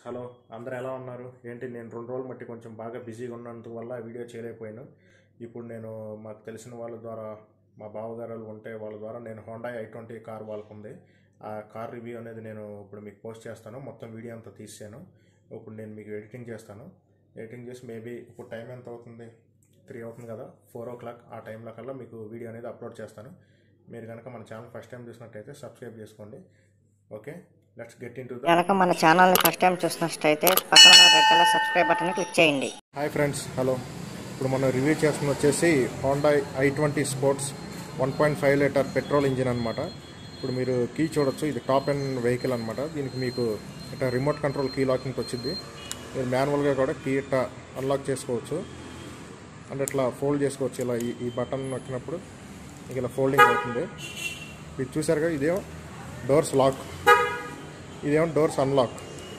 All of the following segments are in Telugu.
హలో అందరూ ఎలా ఉన్నారు ఏంటి నేను రెండు రోజులు మట్టి కొంచెం బాగా బిజీగా ఉన్నందుకు వల్ల వీడియో చేయలేకపోయాను ఇప్పుడు నేను మాకు తెలిసిన వాళ్ళ ద్వారా మా బావగారు వాళ్ళు ఉంటే వాళ్ళ ద్వారా నేను హోండా ఐ ట్వంటీ కార్ వాళ్ళకు ఉంది ఆ కార్ రివ్యూ అనేది నేను ఇప్పుడు మీకు పోస్ట్ చేస్తాను మొత్తం వీడియో అంతా తీసాను ఇప్పుడు నేను మీకు ఎడిటింగ్ చేస్తాను ఎడిటింగ్ చేసి మేబీ ఇప్పుడు టైం ఎంత అవుతుంది త్రీ అవుతుంది కదా ఫోర్ ఓ క్లాక్ ఆ టైంలో కల్లా మీకు వీడియో అనేది అప్లోడ్ చేస్తాను మీరు కనుక మన ఛానల్ ఫస్ట్ టైం చూసినట్టయితే సబ్స్క్రైబ్ చేసుకోండి okay let's get into the కనుక మన ఛానల్ని ఫస్ట్ టైం చూసినట్టయితే పక్కన ఉన్న red colour subscribe button click చేయండి హాయ్ ఫ్రెండ్స్ హలో ఇప్పుడు మనం రివ్యూ చేస్తుంది వచ్చేసి Honda I twenty sports one point five litre petrol engine అనమాట ఇప్పుడు మీరు కీ చూడొచ్చు ఇది టాప్ అండ్ వెహికల్ అనమాట దీనికి మీకు ఇట్లా రిమోట్ కంట్రోల్ కీ లాకింగ్ వచ్చింది మీరు మాన్యువల్గా కూడా కీ ఇట్లా అన్లాక్ చేసుకోవచ్చు అంటే ఇట్లా ఫోల్డ్ చేసుకోవచ్చు ఇలా ఈ ఈ బటన్ నొక్కినప్పుడు మీకు ఇలా ఫోల్డింగ్ అవుతుంది ఇది చూసారుగా ఇదేమో డోర్స్ లాక్ ఇదేమో డోర్స్ అన్లాక్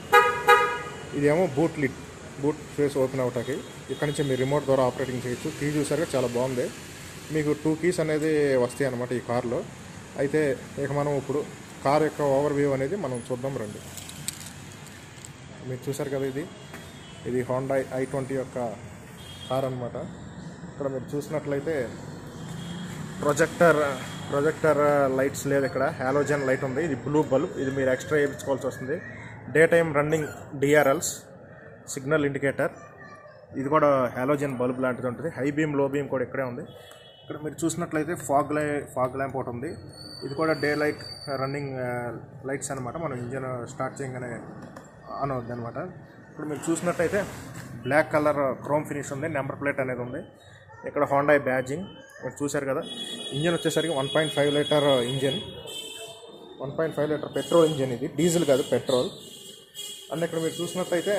ఇదేమో బూట్ లిడ్ బూట్ ఫేస్ ఓపెన్ అవటానికి ఇక్కడ నుంచి మీరు రిమోట్ ద్వారా ఆపరేటింగ్ చేయొచ్చు కీ చూసారుగా చాలా బాగుంది మీకు టూ కీస్ అనేది వస్తాయి అన్నమాట ఈ కార్లో అయితే ఇక మనం ఇప్పుడు కార్ యొక్క ఓవర్ వ్యూ అనేది మనం చూద్దాం రండి మీరు చూసారు కదా ఇది ఇది హోండా ఐ ట్వంటీ యొక్క కార్ అనమాట ఇక్కడ మీరు చూసినట్లయితే ప్రొజెక్టర్ ప్రొజెక్టర్ లైట్స్ లేదు ఇక్కడ హాలోజన్ లైట్ ఉంది ఇది బ్లూ బల్బ్ ఇది మీరు ఎక్స్ట్రా వేయించుకోవాల్సి వస్తుంది day time running DRLs signal indicator ఇది కూడా హాలోజన్ బల్బ్ లాంటిది ఉంటుంది హై బీమ్ లో బీమ్ కూడా ఇక్కడే ఉంది ఇక్కడ మీరు చూసినట్లయితే ఫాగ్ లై ఫాగ్ ల్యాంప్ ఒకటి ఉంది ఇది కూడా డే లైట్ రన్నింగ్ లైట్స్ అనమాట మనం ఇంజన్ స్టార్ట్ చేయగానే ఆన్ అవుద్ది అనమాట ఇప్పుడు మీరు చూసినట్టయితే బ్లాక్ కలర్ క్రోమ్ ఫినిష్ ఉంది నెంబర్ ప్లేట్ అనేది ఉంది ఇక్కడ హోండా బ్యాజింగ్ మీరు చూశారు కదా ఇంజన్ వచ్చేసరికి one point five litre engine one point five litre petrol engine ఇది డీజిల్ కాదు పెట్రోల్ అండ్ ఇక్కడ మీరు చూసినట్లయితే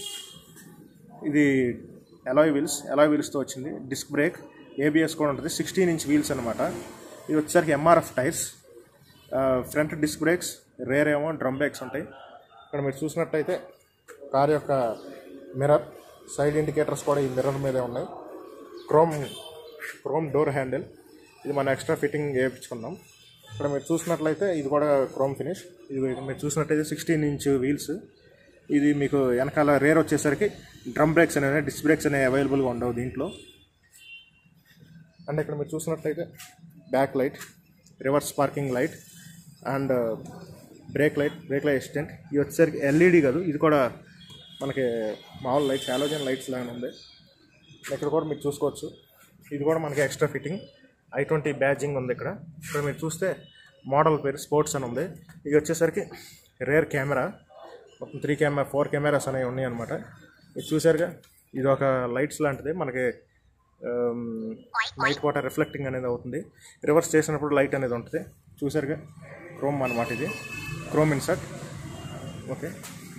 ఇది ఎలాయ్ వీల్స్ ఎలాయ్ వీల్స్తో వచ్చింది డిస్క్ బ్రేక్ ఏబిఎస్ కూడా ఉంటుంది సిక్స్టీన్ ఇంచ్ వీల్స్ అనమాట ఇది వచ్చేసరికి MRF tyres front disc brakes rear ఏమో డ్రమ్ బ్రేక్స్ ఉంటాయి ఇక్కడ మీరు చూసినట్టయితే కార్ యొక్క మిర్రర్ సైడ్ ఇండికేటర్స్ కూడా ఈ మిర్రర్ మీదే ఉన్నాయి క్రోమ్ క్రోమ్ డోర్ హ్యాండిల్ ఇది మనం ఎక్స్ట్రా ఫిట్టింగ్ వేయించుకున్నాం ఇక్కడ మీరు చూసినట్లయితే ఇది కూడా క్రోమ్ ఫినిష్ ఇది మీరు చూసినట్టయితే సిక్స్టీన్ ఇంచ్ వీల్స్ ఇది మీకు వెనకాల రేర్ వచ్చేసరికి డ్రమ్ బ్రేక్స్ అనేవి డిస్క్ బ్రేక్స్ అనేవి అవైలబుల్గా ఉండవు దీంట్లో అండ్ ఇక్కడ మీరు చూసినట్లయితే back light reverse parking light and brake light brake light assistant ఇది వచ్చేసరికి ఎల్ఈడి కాదు ఇది కూడా మనకి మామూలు లైట్స్ హాలోజన్ లైట్స్ లాగా ఉంది ఇక్కడ కూడా మీరు చూసుకోవచ్చు ఇది కూడా మనకి extra fitting i twenty badging ఉంది ఇక్కడ ఇక్కడ మీరు చూస్తే మోడల్ పేరు స్పోర్ట్స్ అని ఉంది ఇది వచ్చేసరికి రేర్ కెమెరా మొత్తం త్రీ కెమెరా ఫోర్ కెమెరాస్ అనేవి ఉన్నాయి అనమాట ఇది చూసారుగా ఇది ఒక లైట్స్ లాంటిది మనకి లైట్ వాటర్ రిఫ్లెక్టింగ్ అనేది అవుతుంది రివర్స్ చేసినప్పుడు లైట్ అనేది ఉంటుంది చూసారుగా క్రోమ్ అనమాట ఇది క్రోమ్ ఇన్సర్ట్ ఓకే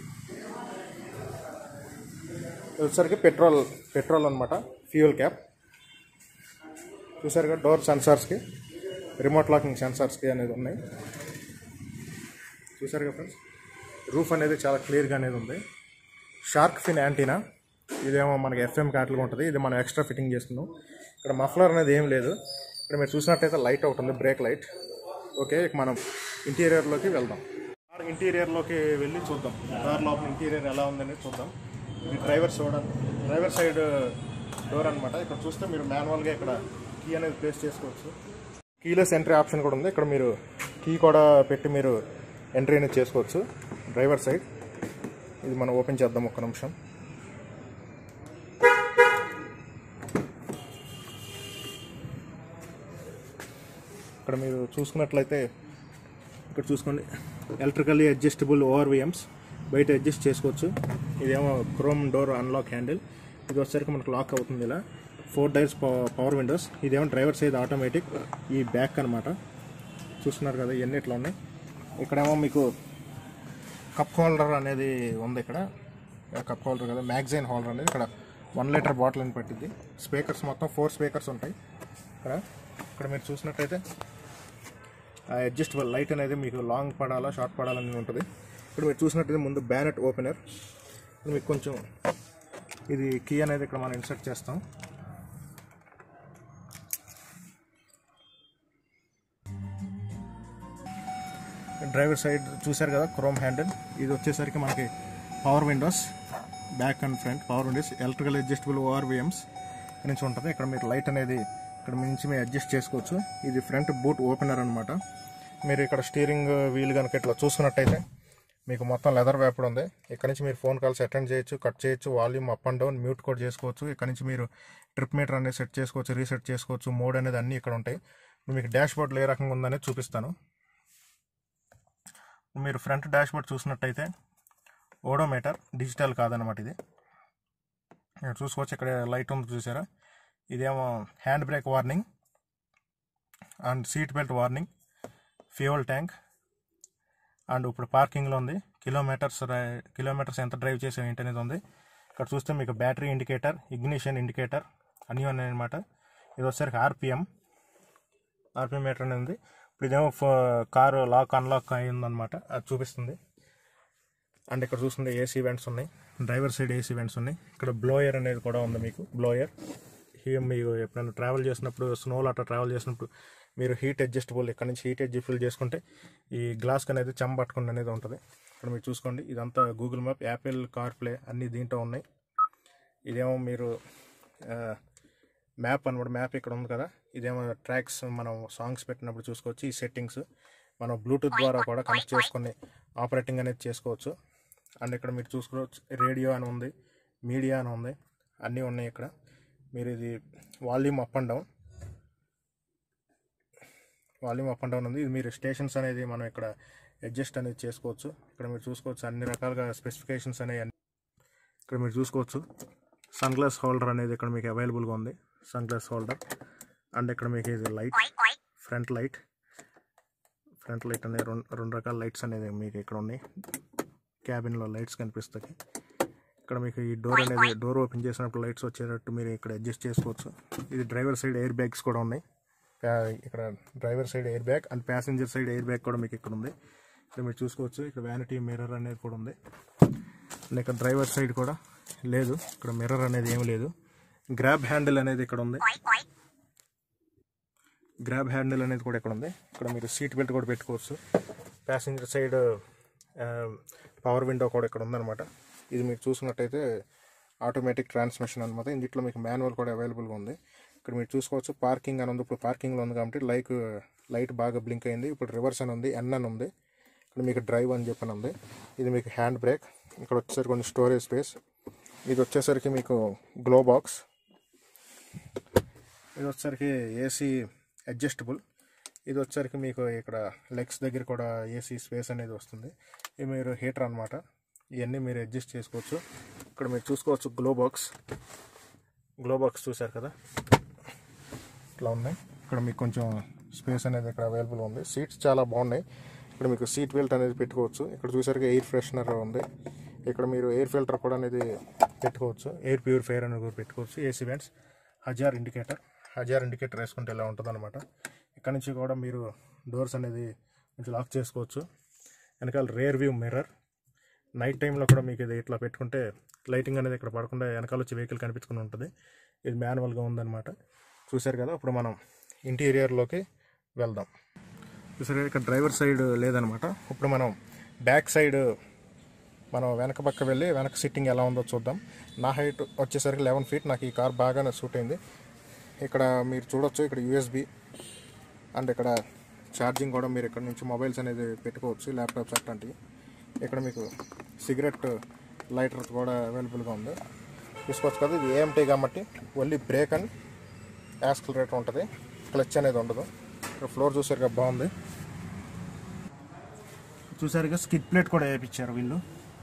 ఇది వచ్చేసరికి పెట్రోల్ పెట్రోల్ అనమాట ఫ్యూయల్ క్యాప్ చూసారుగా డోర్ సెన్సార్స్కి రిమోట్ లాకింగ్ సెన్సార్స్కి అనేది ఉన్నాయి చూసారుగా ఫ్రెండ్స్ రూఫ్ అనేది చాలా క్లియర్గా అనేది ఉంది షార్క్ ఫిన్ యాంటీనా ఇదేమో మనకి ఎఫ్ఎం క్యాటల్గా ఉంటుంది ఇది మనం ఎక్స్ట్రా ఫిట్టింగ్ చేస్తున్నాం ఇక్కడ మఫ్లర్ అనేది ఏం లేదు ఇక్కడ మీరు చూసినట్టయితే లైట్ ఒకటి ఉంది బ్రేక్ లైట్ ఓకే ఇక మనం ఇంటీరియర్లోకి వెళ్దాం కార్ ఇంటీరియర్లోకి వెళ్ళి చూద్దాం కార్ లోపల ఇంటీరియర్ ఎలా ఉందనేది చూద్దాం ఇది డ్రైవర్ చూడండి డ్రైవర్ సైడ్ డోర్ అనమాట ఇక్కడ చూస్తే మీరు మాన్యువల్గా ఇక్కడ కీ అనేది ప్లేస్ చేసుకోవచ్చు కీలెస్ ఎంట్రీ ఆప్షన్ కూడా ఉంది ఇక్కడ మీరు కీ కూడా పెట్టి మీరు ఎంట్రీ అనేది చేసుకోవచ్చు డ్రైవర్ సైడ్ ఇది మనం ఓపెన్ చేద్దాం ఒక్క నిమిషం ఇక్కడ మీరు చూసుకున్నట్లయితే ఇక్కడ చూసుకోండి ఎలక్ట్రికల్లీ అడ్జస్టబుల్ ఓఆర్విఎమ్స్ బయట అడ్జస్ట్ చేసుకోవచ్చు ఇదేమో క్రోమ్ డోర్ అన్లాక్ హ్యాండిల్ ఇది వచ్చేసరికి మనకు లాక్ అవుతుంది ఇలా ఫోర్ డైర్స్ పవర్ విండోస్ ఇదేమో డ్రైవర్ సైడ్ ఆటోమేటిక్ ఈ బ్యాక్ అనమాట చూస్తున్నారు కదా ఇవన్నీ ఇట్లా ఉన్నాయి ఇక్కడేమో మీకు కప్ హోల్డర్ అనేది ఉంది ఇక్కడ కప్ హోల్డర్ కదా మ్యాగజైన్ హోల్డర్ అనేది ఇక్కడ వన్ లీటర్ బాటిల్ అని పట్టింది స్పీకర్స్ మొత్తం ఫోర్ స్పీకర్స్ ఉంటాయి ఇక్కడ ఇక్కడ మీరు చూసినట్టయితే ఆ అడ్జస్టబుల్ లైట్ అనేది మీకు లాంగ్ పడాలా షార్ట్ పడాలని ఉంటుంది ఇక్కడ మీరు చూసినట్టయితే ముందు బ్యానెట్ ఓపెనర్ మీకు కొంచెం ఇది కీ అనేది ఇక్కడ మనం ఇన్సర్ట్ చేస్తాం డ్రైవర్ సైడ్ చూశారు కదా క్రోమ్ హ్యాండిల్ ఇది వచ్చేసరికి మనకి power windows back and front power windows electrical adjustable ORVMs నుంచి ఉంటుంది ఇక్కడ మీరు లైట్ అనేది ఇక్కడ నుంచి మీరు అడ్జస్ట్ చేసుకోవచ్చు ఇది ఫ్రంట్ బూట్ ఓపెనర్ అనమాట మీరు ఇక్కడ స్టీరింగ్ వీల్ కనుక ఇట్లా చూసుకున్నట్టయితే మీకు మొత్తం లెదర్ వేపడ్ ఉంది ఇక్కడ నుంచి మీరు ఫోన్ కాల్స్ అటెండ్ చేయొచ్చు కట్ చేయొచ్చు volume up and down mute కూడా చేసుకోవచ్చు ఇక్కడ నుంచి మీరు ట్రిప్ మీటర్ అనేది సెట్ చేసుకోవచ్చు రీసెట్ చేసుకోవచ్చు మోడ్ అనేది అన్నీ ఇక్కడ ఉంటాయి మీకు డాష్ బోర్డ్లో ఏ రకంగా ఉందనేది చూపిస్తాను మీరు ఫ్రంట్ డాష్ బోర్డ్ చూసినట్టయితే ఓడోమీటర్ డిజిటల్ కాదనమాట ఇది మీరు చూసుకోవచ్చు ఇక్కడ లైట్ ఉంది చూసారా ఇదేమో hand brake warning and seat belt warning fuel tank and ఇప్పుడు పార్కింగ్లో ఉంది కిలోమీటర్స్ రై- కిలోమీటర్స్ ఎంత డ్రైవ్ చేసాం ఏంటి అనేది ఉంది ఇక్కడ చూస్తే మీకు బ్యాటరీ ఇండికేటర్ ఇగ్నిషన్ ఇండికేటర్ అన్నీ ఉన్నాయి అనమాట ఇది వచ్చేసరికి ఆర్పిఎం ఆర్పిఎం మీటర్ అనేది ఉంది ఇప్పుడు ఇదేమో ఫ- కారు లాక్ అన్లాక్ అయిందనమాట అది చూపిస్తుంది అండ్ ఇక్కడ చూస్తుంటే ఏసీ వెంట్స్ ఉన్నాయి డ్రైవర్ సైడ్ ఏసీ వెంట్స్ ఉన్నాయి ఇక్కడ బ్లోయర్ అనేది కూడా ఉంది మీకు బ్లోయర్ మీరు ఎప్పుడైనా ట్రావెల్ చేసినప్పుడు స్నోలో అట్లా ట్రావెల్ చేసినప్పుడు మీరు హీట్ అడ్జస్టబుల్ ఇక్కడ నుంచి హీట్ అడ్జస్టబుల్ చేసుకుంటే ఈ గ్లాస్ అనేది చెమ్మ పట్టుకుని అనేది ఉంటుంది ఇక్కడ మీరు చూసుకోండి ఇదంతా Google map Apple CarPlay అన్నీ దీంట్లో ఉన్నాయి ఇదేమో మీరు మ్యాప్ అనమాట మ్యాప్ ఇక్కడ ఉంది కదా ఇదేమో ట్రాక్స్ మనం సాంగ్స్ పెట్టినప్పుడు చూసుకోవచ్చు ఈ సెట్టింగ్స్ మనం బ్లూటూత్ ద్వారా కూడా కనెక్ట్ చేసుకొని ఆపరేటింగ్ అనేది చేసుకోవచ్చు అండ్ ఇక్కడ మీరు చూసుకోవచ్చు రేడియో అని ఉంది మీడియా అని ఉంది అన్నీ ఉన్నాయి ఇక్కడ మీరు ఇది volume up and down volume up and down ఉంది ఇది మీరు స్టేషన్స్ అనేది మనం ఇక్కడ అడ్జస్ట్ అనేది చేసుకోవచ్చు ఇక్కడ మీరు చూసుకోవచ్చు అన్ని రకాలుగా స్పెసిఫికేషన్స్ అనేవి అన్ని- ఇక్కడ మీరు చూసుకోవచ్చు సన్ గ్లాస్ హోల్డర్ అనేది ఇక్కడ మీకు అవైలబుల్గా ఉంది సన్ గ్లాస్ హోల్డర్ అండ్ ఇక్కడ మీకు ఇది light front light front light అనేది రెండు రెండు రకాల లైట్స్ అనేది మీకు ఇక్కడ ఉన్నాయి క్యాబిన్లో లైట్స్ కనిపిస్తాయి ఇక్కడ మీకు ఈ డోర్ అనేది డోర్ ఓపెన్ చేసినప్పుడు లైట్స్ వచ్చేటట్టు మీరు ఇక్కడ అడ్జస్ట్ చేసుకోవచ్చు ఇది డ్రైవర్ సైడ్ ఎయిర్ బ్యాగ్స్ కూడా ఉన్నాయి ప్యా- ఇక్కడ driver side airbag and passenger side airbag కూడా మీకు ఇక్కడ ఉంది ఇక్కడ మీరు చూసుకోవచ్చు ఇక్కడ వ్యానిటీ మిర్రర్ అనేది కూడా ఉంది అండ్ ఇక్కడ డ్రైవర్ సైడ్ కూడా లేదు ఇక్కడ మిర్రర్ అనేది ఏమీ లేదు గ్రాబ్ హ్యాండిల్ అనేది ఇక్కడ ఉంది గ్రాబ్ హ్యాండిల్ అనేది కూడా ఇక్కడ ఉంది ఇక్కడ మీరు సీట్ బెల్ట్ కూడా పెట్టుకోవచ్చు ప్యాసింజర్ సైడ్ పవర్ విండో కూడా ఇక్కడ ఉందన్నమాట ఇది మీరు చూసినట్టయితే ఆటోమేటిక్ ట్రాన్స్మిషన్ అనమాట ఇందులో మీకు మాన్యువల్ కూడా అవైలబుల్గా ఉంది ఇక్కడ మీరు చూసుకోవచ్చు పార్కింగ్ అని ఉంది ఇప్పుడు పార్కింగ్లో ఉంది కాబట్టి లైక్ లైట్ బాగా బ్లింక్ అయింది ఇప్పుడు రివర్స్ అని ఉంది ఎన్ అని ఉంది ఇక్కడ మీకు డ్రైవ్ అని చెప్పని ఉంది ఇది మీకు హ్యాండ్ బ్రేక్ ఇక్కడ వచ్చేసరికి కొన్ని స్టోరేజ్ స్పేస్ ఇది వచ్చేసరికి మీకు గ్లో బాక్స్ ఇది వచ్చేసరికి ఏసీ అడ్జస్టబుల్ ఇది వచ్చేసరికి మీకు ఇక్కడ లెగ్స్ దగ్గర కూడా ఏసీ స్పేస్ అనేది వస్తుంది ఇది మీరు హీటర్ అనమాట ఇవన్నీ మీరు అడ్జస్ట్ చేసుకోవచ్చు ఇక్కడ మీరు చూసుకోవచ్చు గ్లో బాక్స్ గ్లో బాక్స్ చూశారు కదా ఇట్లా ఉన్నాయి ఇక్కడ మీకు కొంచెం స్పేస్ అనేది ఇక్కడ అవైలబుల్ ఉంది సీట్స్ చాలా బాగున్నాయి ఇక్కడ మీకు సీట్ బెల్ట్ అనేది పెట్టుకోవచ్చు ఇక్కడ చూసారుగా ఎయిర్ ఫ్రెషనర్ ఉంది ఇక్కడ మీరు ఎయిర్ ఫిల్టర్ కూడా అనేది పెట్టుకోవచ్చు ఎయిర్ ప్యూరిఫైయర్ అనేది కూడా పెట్టుకోవచ్చు AC vents hazard indicator hazard indicator వేసుకుంటే ఇలా ఉంటుంది అనమాట ఇక్కడ నుంచి కూడా మీరు డోర్స్ అనేది కొంచెం లాక్ చేసుకోవచ్చు వెనకాల రేర్ వ్యూ మిర్రర్ నైట్ టైంలో కూడా మీకు ఇది ఇట్లా పెట్టుకుంటే లైటింగ్ అనేది ఇక్కడ పడకుండా వెనకాల వచ్చి వెహికల్ కనిపించుకుని ఉంటుంది ఇది మాన్యువల్గా ఉందన్నమాట చూశారు కదా ఇప్పుడు మనం ఇంటీరియర్లోకి వెళ్దాం చూసారు ఇక్కడ డ్రైవర్ సైడ్ లేదనమాట ఇప్పుడు మనం బ్యాక్ సైడ్ మనం వెనక పక్క వెళ్ళి వెనక సిట్టింగ్ ఎలా ఉందో చూద్దాం నా హైట్ వచ్చేసరికి లెవెన్ ఫీట్ నాకు ఈ కార్ బాగానే సూట్ అయింది ఇక్కడ మీరు చూడొచ్చు ఇక్కడ యూఎస్బి అండ్ ఇక్కడ ఛార్జింగ్ కూడా మీరు ఇక్కడ నుంచి మొబైల్స్ అనేది పెట్టుకోవచ్చు ల్యాప్టాప్స్ అట్లాంటివి ఇక్కడ మీకు సిగరెట్ లైటర్ కూడా అవైలబుల్గా ఉంది తీసుకోవచ్చు కదా ఇది ఏఎంటీ కాబట్టి ఓన్లీ బ్రేక్ అండ్ యాక్సిలరేటర్ ఉంటుంది క్లచ్ అనేది ఉండదు ఇక్కడ ఫ్లోర్ చూసారుగా బాగుంది చూసారుగా స్కిడ్ ప్లేట్ కూడా వేయించారు వీళ్ళు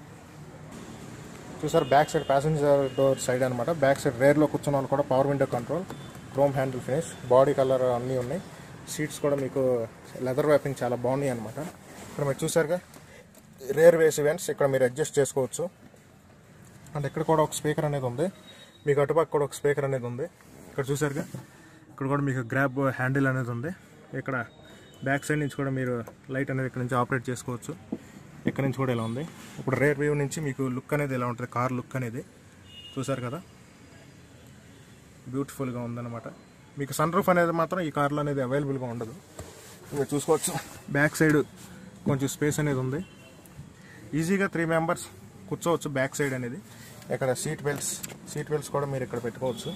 చూసారు back side passenger door side అనమాట బ్యాక్ సైడ్ రేర్లో కూర్చున్న వాళ్ళు కూడా power window control chrome handle finish body colour అన్నీ ఉన్నాయి సీట్స్ కూడా మీకు లెదర్ వ్యాపింగ్ చాలా బాగున్నాయి అనమాట ఇక్కడ మీరు చూసారుగా రేర్ వేస్ ఈవెంట్స్ ఇక్కడ మీరు అడ్జస్ట్ చేసుకోవచ్చు అండ్ ఇక్కడ కూడా ఒక స్పీకర్ అనేది ఉంది మీకు అటుపక్క కూడా ఒక స్పీకర్ అనేది ఉంది ఇక్కడ చూసారుగా ఇక్కడ కూడా మీకు గ్రాబ్ హ్యాండిల్ అనేది ఉంది ఇక్కడ బ్యాక్ సైడ్ నుంచి కూడా మీరు లైట్ అనేది ఇక్కడ నుంచి ఆపరేట్ చేసుకోవచ్చు ఇక్కడ నుంచి కూడా ఇలా ఉంది ఇప్పుడు రేర్ వ్యూ నుంచి మీకు లుక్ అనేది ఇలా ఉంటుంది కార్ లుక్ అనేది చూసారు కదా బ్యూటిఫుల్గా ఉందన్నమాట మీకు సన్ రూఫ్ అనేది మాత్రం ఈ కార్లో అనేది అవైలబుల్గా ఉండదు మీరు చూసుకోవచ్చు బ్యాక్ సైడ్ కొంచెం స్పేస్ అనేది ఉంది ఈజీగా త్రీ మెంబర్స్ కూర్చోవచ్చు బ్యాక్ సైడ్ అనేది ఇక్కడ సీట్ బెల్ట్స్ సీట్ బెల్ట్స్ కూడా మీరు ఇక్కడ పెట్టుకోవచ్చు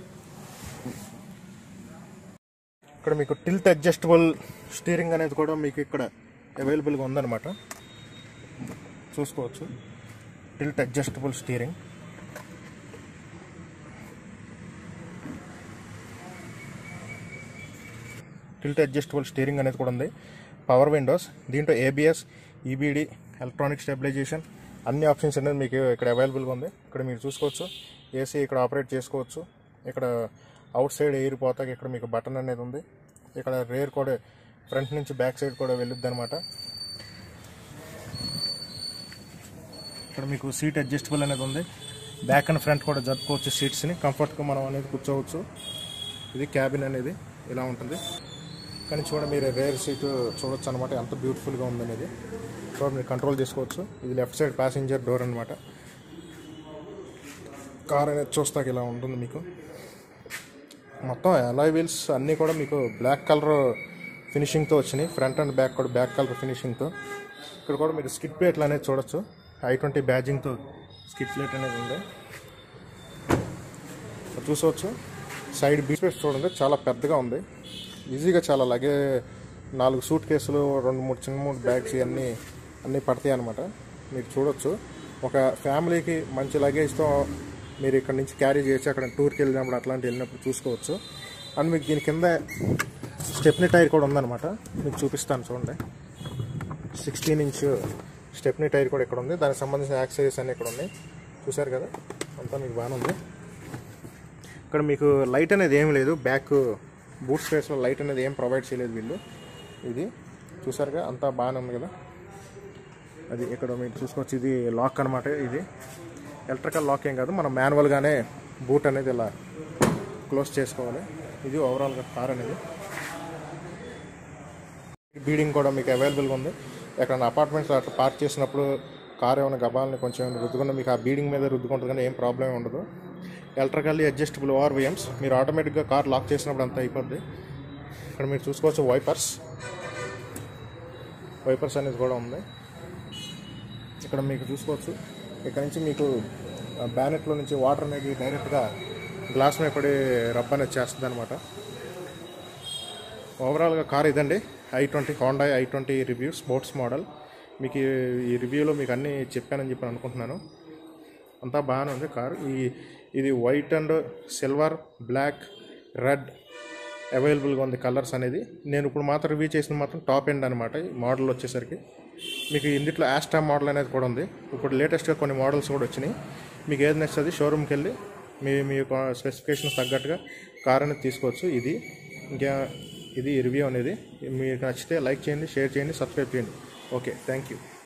ఇక్కడ మీకు టిల్ట్ అడ్జస్టబుల్ స్టీరింగ్ అనేది కూడా మీకు ఇక్కడ అవైలబుల్గా ఉందన్నమాట చూసుకోవచ్చు tilt adjustable steering tilt adjustable steering అనేది కూడా ఉంది పవర్ విండోస్ దీంట్లో ఏబిఎస్ ఈబీడి ఎలక్ట్రానిక్ స్టెబిలైజేషన్ అన్ని ఆప్షన్స్ అనేది మీకు ఇక్కడ అవైలబుల్గా ఉంది ఇక్కడ మీరు చూసుకోవచ్చు ఏసీ ఇక్కడ ఆపరేట్ చేసుకోవచ్చు ఇక్కడ అవుట్ సైడ్ ఎయిర్ పోతాకి ఇక్కడ మీకు బటన్ అనేది ఉంది ఇక్కడ రేర్ కూడా ఫ్రంట్ నుంచి బ్యాక్ సైడ్ కూడా వెళ్ళుద్ది అనమాట ఇక్కడ మీకు సీట్ అడ్జస్టబుల్ అనేది ఉంది బ్యాక్ అండ్ ఫ్రంట్ కూడా జరుపుకోవచ్చు సీట్స్ని కంఫర్ట్గా మనం అనేది కూర్చోవచ్చు ఇది క్యాబిన్ అనేది ఇలా ఉంటుంది కానీ చూడ మీరు రేర్ సీట్ చూడొచ్చు అనమాట ఎంత బ్యూటిఫుల్గా ఉందనేది సో మీరు కంట్రోల్ చేసుకోవచ్చు ఇది లెఫ్ట్ సైడ్ ప్యాసింజర్ డోర్ అనమాట కార్ అనేది చూస్తాక ఇలా ఉంటుంది మీకు మొత్తం అలాయ్ వీల్స్ అన్నీ కూడా మీకు బ్లాక్ కలర్ ఫినిషింగ్తో వచ్చినాయి ఫ్రంట్ అండ్ బ్యాక్ కూడా బ్యాక్ కలర్ ఫినిషింగ్తో ఇక్కడ కూడా మీరు స్కిట్ ప్లేట్లు అనేది చూడొచ్చు ఐ ట్వంటీ బ్యాజింగ్తో స్కిట్ ప్లేట్ అనేది ఉంది ఇక్కడ చూసుకోవచ్చు సైడ్ బీ స్పేస్ చూడండి చాలా పెద్దగా ఉంది ఈజీగా చాలా లగే నాలుగు సూట్ కేసులు రెండు మూడు చిన్న మూడు బ్యాగ్స్ ఇవన్నీ అన్నీ పడతాయి అనమాట మీరు చూడొచ్చు ఒక ఫ్యామిలీకి మంచి లగేజ్తో మీరు ఇక్కడ నుంచి క్యారీ చేయొచ్చు అక్కడ టూర్కి వెళ్ళినప్పుడు అట్లాంటి వెళ్ళినప్పుడు చూసుకోవచ్చు అండ్ మీకు దీని కింద స్టెప్నీ టైర్ కూడా ఉందన్నమాట మీకు చూపిస్తాను చూడండి సిక్స్టీన్ ఇంచ్ స్టెప్నీ టైర్ కూడా ఇక్కడ ఉంది దానికి సంబంధించిన యాక్సరీస్ అన్నీ ఇక్కడ ఉన్నాయి చూసారు కదా అంతా మీకు బాగానే ఉంది ఇక్కడ మీకు లైట్ అనేది ఏం లేదు బ్యాక్ బూట్ స్పేస్లో లైట్ అనేది ఏం ప్రొవైడ్ చేయలేదు వీళ్ళు ఇది చూసారుగా అంతా బాగానే ఉంది కదా అది ఇక్కడ మీరు చూసుకోవచ్చు ఇది లాక్ అనమాట ఇది ఎలక్ట్రికల్ లాక్ ఏం కాదు మనం మాన్యువల్గానే బూట్ అనేది ఇలా క్లోజ్ చేసుకోవాలి ఇది ఓవరాల్గా కార్ అనేది బీడింగ్ కూడా మీకు అవైలబుల్గా ఉంది ఎక్కడ అపార్ట్మెంట్స్ అట్లా పార్క్ చేసినప్పుడు కార్ ఏమైనా గబాలని కొంచెం ఏమైనా రుద్దుకున్నా మీకు ఆ బీడింగ్ మీద రుద్దుకుంటుంది కానీ ఏం ప్రాబ్లం ఉండదు ఎలక్ట్రికల్లీ అడ్జస్టబుల్ ఓఆర్విఎమ్స్ మీరు ఆటోమేటిక్గా కార్ లాక్ చేసినప్పుడు అంతా అయిపోద్ది ఇక్కడ మీరు చూసుకోవచ్చు వైపర్స్ వైపర్స్ అనేది కూడా ఉంది ఇక్కడ మీకు చూసుకోవచ్చు ఇక్కడ నుంచి మీకు బ్యానెట్లో నుంచి వాటర్ అనేది డైరెక్ట్గా గ్లాస్ మీద పడి రబ్ అనేది చేస్తుంది అనమాట ఓవరాల్గా కార్ ఇదండి I twenty Honda I twenty review sports model మీకు ఈ- ఈ రివ్యూలో మీకు అన్నీ చెప్పానని చెప్పి అనుకుంటున్నాను అంతా బాగానే ఉంది కార్ ఈ ఇది white and silver black red అవైలబుల్గా ఉంది కలర్స్ అనేది నేను ఇప్పుడు మాత్రం రివ్యూ చేసిన మాత్రం టాప్ ఎండ్ అనమాట ఈ మోడల్ వచ్చేసరికి మీకు ఇందులో యాస్టా మోడల్ అనేది కూడా ఉంది ఇప్పుడు లేటెస్ట్గా కొన్ని మోడల్స్ కూడా వచ్చినాయి మీకు ఏది నచ్చుతుంది షోరూమ్కి వెళ్ళి మీ మీ యొక్క స్పెసిఫికేషన్స్ తగ్గట్టుగా కార్ అనేది తీసుకోవచ్చు ఇది ఇంకా ఇది రివ్యూ అనేది మీకు నచ్చితే లైక్ చేయండి షేర్ చేయండి సబ్స్క్రైబ్ చేయండి ఓకే థ్యాంక్ యూ